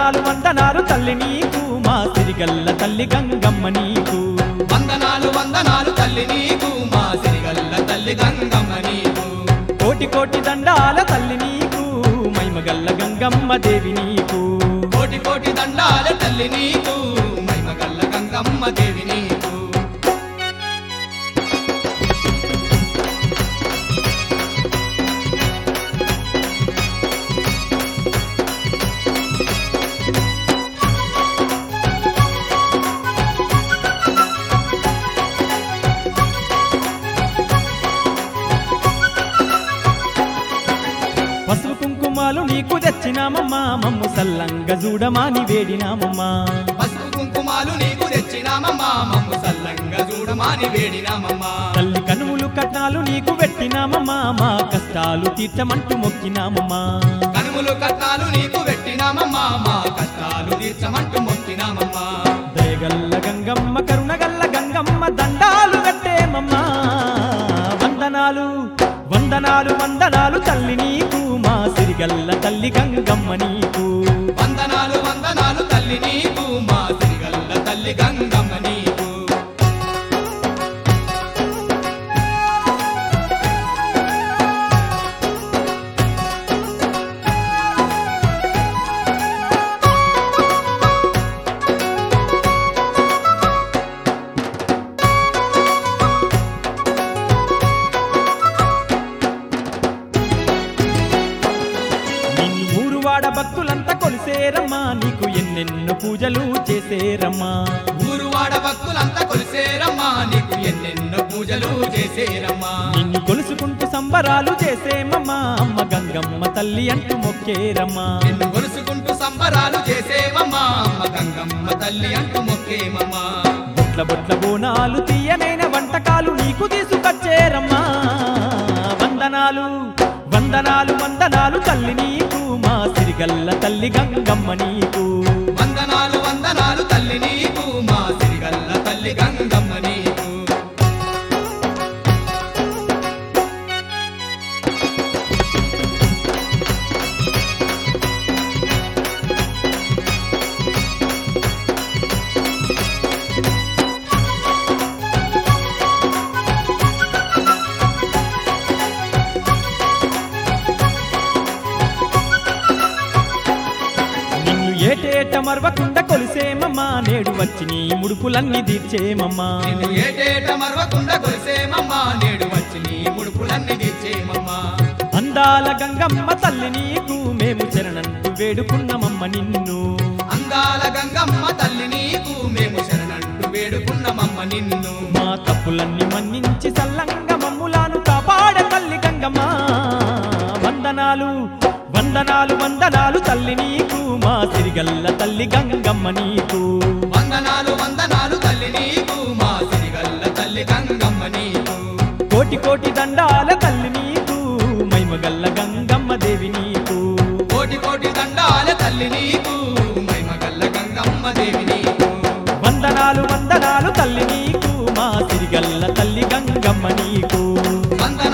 వందనాలు వందనాలు తల్లి నీకు మా సిరిగల్ల తల్లి గంగమ్మ నీకు వందనాలు వందనాలు తల్లి నీకు మా సిరిగల్ల తల్లి గంగమ్మ నీకు కోటి కోటి దండాల తల్లి నీకు మైమగల్ల గంగమ్మ దేవి నీకు కోటి కోటి దండాల తల్లి నీకు మైమగల్ల గంగమ్మ దేవి నీకు పసుపు కుంకుమాలు నీకు తెచ్చినామమ్మా మమ్ము సల్లంగా చూడమాని వేడినామమ్మా పసుపు కుంకుమాలు నీకు తెచ్చినామమ్మా మమ్ము సల్లంగా చూడమాని వేడినామమ్మా తల్లి కనుములు కట్నాలు నీకు పెట్టినామమ్మా మా కష్టాలు తీర్చమంటూ మొక్కినామమ్మా కనుములు కట్టాలు నీకు పెట్టినామమ్మా మా కష్టాలు తీర్చమంటూ మొక్కినామమ్మా దయగల్ల గంగమ్మ కరుణగల్ల గంగమ్మ దండాలు కట్టేమమ్మా వందనాలు వందనాలు వందనాలు తల్లి నీకు మా సిరిగల్ల తల్లి గంగమ్మ నీకు వందనాలు వందనాలు తల్లి నీకు మా సిరిగల్ల తల్లి గంగమ్మ నీకు నిన్ను ఊరువాడ భక్తులంతా కొలిసేరమ్మా నీకు ఎన్నెన్నో పూజలు చేసేరమ్మా ఊరువాడ భక్తులంతా కొలిసేరమ్మా నీకు ఎన్నెన్నో పూజలు చేసేరమ్మా నిన్ను కొలుసుకుంటూ సంబరాలు చేసేమమ్మా అమ్మ గంగమ్మ తల్లి అంటూ మొక్కేరమ్మా నిన్ను కొలుసుకుంటూ సంబరాలు చేసేమమ్మా అమ్మ గంగమ్మ తల్లి అంటూ మొక్కేమమ్మా బొట్ల బొట్ల బోనాలు తీయనైన వంటకాలు నీకు తీసుకొచ్చేరమ్మా వందనాలు వందనాలు వందనాలు తల్లి నీకు మా సిరిగల్ల తల్లి గంగమ్మ నీకు వందనాలు వందనాలు తల్లి నీకు మా సిరిగల్ల తల్లి గంగమ్మ నీకు నిన్ను ఏటేట మరవకుండా కొలిసేమమ్మా నేడు వచ్చి నీ ముడుపులన్నీ తీర్చేమమ్మా నిన్ను ఏటేట మరవకుండా కొలిసేమమ్మా నేడు వచ్చి నీ ముడుపులన్నీ తీర్చేమమ్మా అందాల గంగమ్మ తల్లి నీకు మేము చరణంటూ వేడుకున్నమమ్మ నిన్ను అందాల గంగమ్మ తల్లి నీకు మేము శరణంటూ వేడుకున్నమమ్మ నిన్ను మా తప్పులన్నీ మన్నించి సల్లంగా మమ్ములాను కాపాడ తల్లి గంగమ్మ వందనాలు వందనాలు వందనాలు తల్లి నీకు మా సిరిగల్ల తల్లి గంగమ్మ నీకు వందనాలు వందనాలు తల్లి నీకు మా సిరిగల్ల తల్లి గంగమ్మ నీకు కోటి కోటి దండాల తల్లి నీకు మైమగల్ల గంగమ్మ దేవి నీకు కోటి కోటి దండాల తల్లి నీకు మైమగల్ల గంగమ్మ దేవి నీకు వందనాలు వందనాలు తల్లి నీకు మా సిరిగల్ల తల్లి గంగమ్మ నీకు వందనాలు